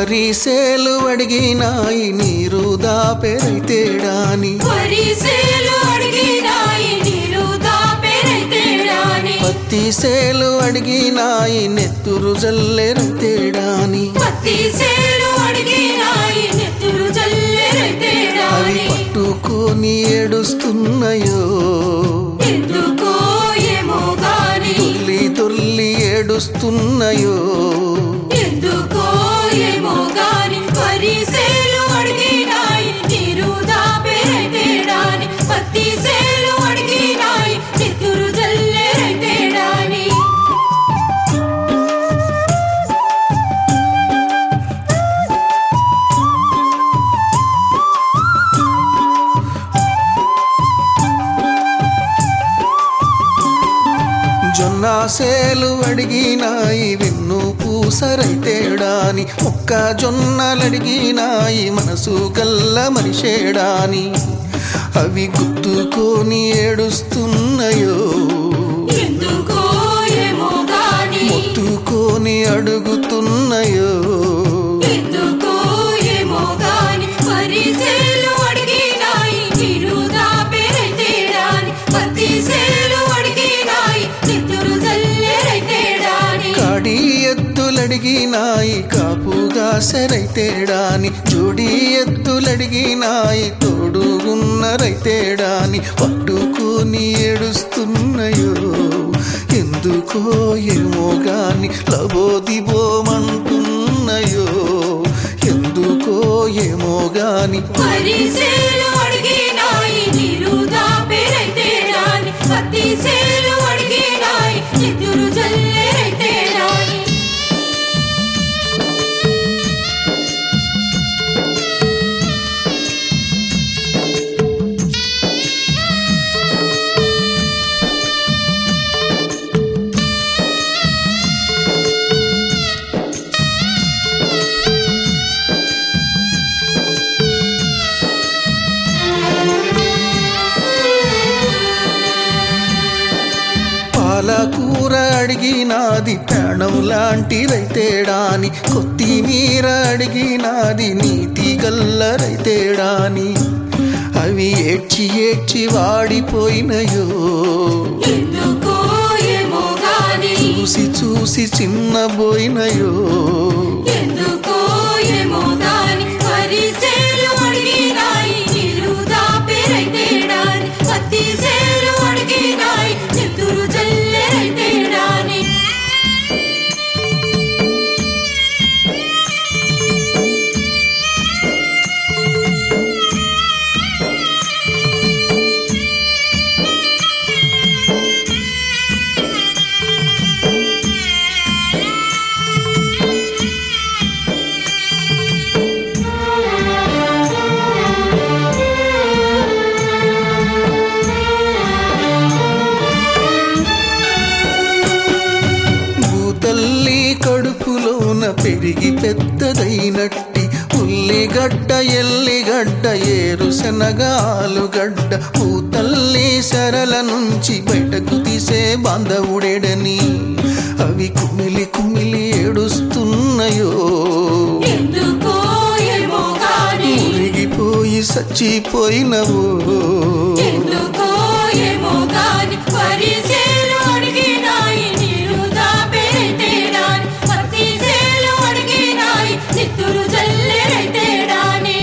వరిసేలు అడిగినాయి నీరు దాపెరైతేడాని వరిసేలు అడిగినాయి నీరు దాపెరైతేడాని పత్తి సేలు అడిగినాయి నెత్తురు జల్లెరైతేడాని పత్తి సేలు అడిగినాయి నెత్తురు అవి జల్లెరైతేడాని పట్టుకొని ఏడుస్తున్నాయో ఎందుకో ఏమో గాని తుల్లి తుల్లి ఏడుస్తున్నాయో ఎందుకో ఏమో గాని వరిసేలు అడిగినాయి నీరు దాపెరైతేడాని పత్తి సేలు అడిగినాయి నెత్తురు జల్లెరైతేడాని జొన్న సేలు అడిగినాయి వెన్ను పూసరైతేడాని ఒక్క జొన్నలు అడిగినాయి మనసు గల్ల మనిషేడాని అవి గుద్దుకొని ఏడుస్తున్నాయో ఎందుకో ఏమో గాని మొత్తుకొని అడుగుతున్నాయో ఎందుకో ఏమో గాని వరిసేలు అడిగినాయి నీరు దాపెరైతేడాని పత్తి సేలు అడిగినాయి నెత్తురు జల్లెరైతేడాని కాడి ఎద్దులడిగినాయి కాపుగా సరైతేడాని జోడి ఎద్దులడిగినాయి తోడుగున్నరైతేడాని పట్టుకొని ఏడుస్తున్నాయో ఎందుకో ఏమో గాని లబోదిబోమంటున్నాయో ఎందుకో ఏమో గాని వరిసేలు అడిగినాయి నీరు దాపెరైతేడాని పత్తి సేలు అడిగినాయి నెత్తురు జల్లెరైతేడాని పాలకూర అడిగినాది ప్రాణం లాంటి రైతేడాని కొత్తిమీర అడిగినాది నీతి గల్ల రైతేడాని అవి ఏడ్చి ఏడ్చి వాడిపోయినయో ఎందుకో ఏమో గాని చూసి చూసి చిన్నబోయినయో ఎందుకో ఏమో గాని వరిసేలు అడిగినాయి నీరు దాపెరైతేడాని పత్తి సేలు అడిగినాయి నెత్తురు జల్లెరైతేడాని భూతల్లి కడుపులోన పెరిగి పెద్దదైనట్టి ఉల్లిగడ్డ ఎల్లిగడ్డ ఏరుశనగ ఆలుగడ్డ భూతల్లి సరల నుంచి బయటకు తీసే బాంధవుడేడని అవి కుమిలి కుమిలి ఏడుస్తున్నాయో ఎందుకో ఏమో గాని మురిగిపోయి చచ్చిపోయినవో ఎందుకో ఏమో గాని వరిసేలు అడిగినాయి నీరు దాపెరైతేడాని పత్తి సేలు అడిగినాయి నెత్తురు జల్లెరైతేడాని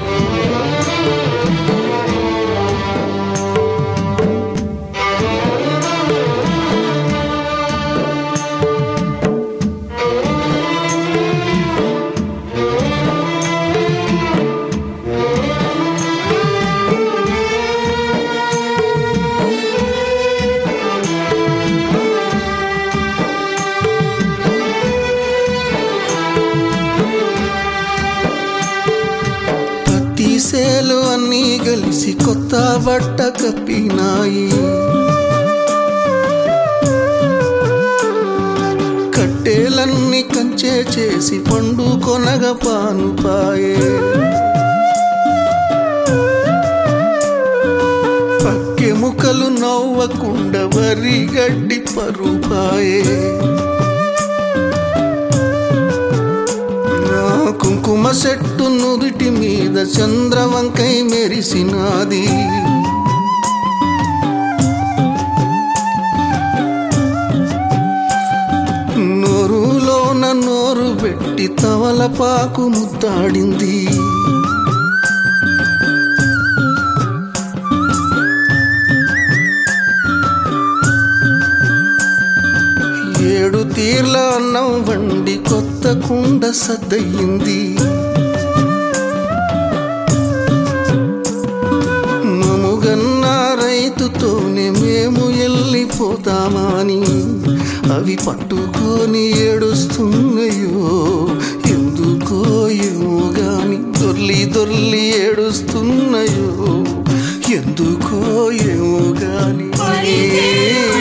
పత్తి సేలు అన్నీ కలిసి కొత్త బట్ట కప్పినాయి కట్టేలన్నీ కంచే చేసి పండు కొనగ పానుపాయే పక్కెముకలు నవ్వకుండా వరి గడ్డి పరుపాయే నాకు చెట్టు నుదుటి మీద చంద్రవంకై మెరిసినాది నోరులోన నోరు పెట్టి తవలపాకు ముద్దాడింది ఏడు తీర్ల అన్నం వండి కొత్త కుండ సద్దయింది మముగన్న రైతుతోనే మేము వెళ్ళిపోతామని అవి పట్టుకొని ఏడుస్తున్నాయో ఎందుకో ఏమో గాని దొర్లి దొర్లి ఏడుస్తున్నాయో ఎందుకో ఏమో గాని వరిసేలు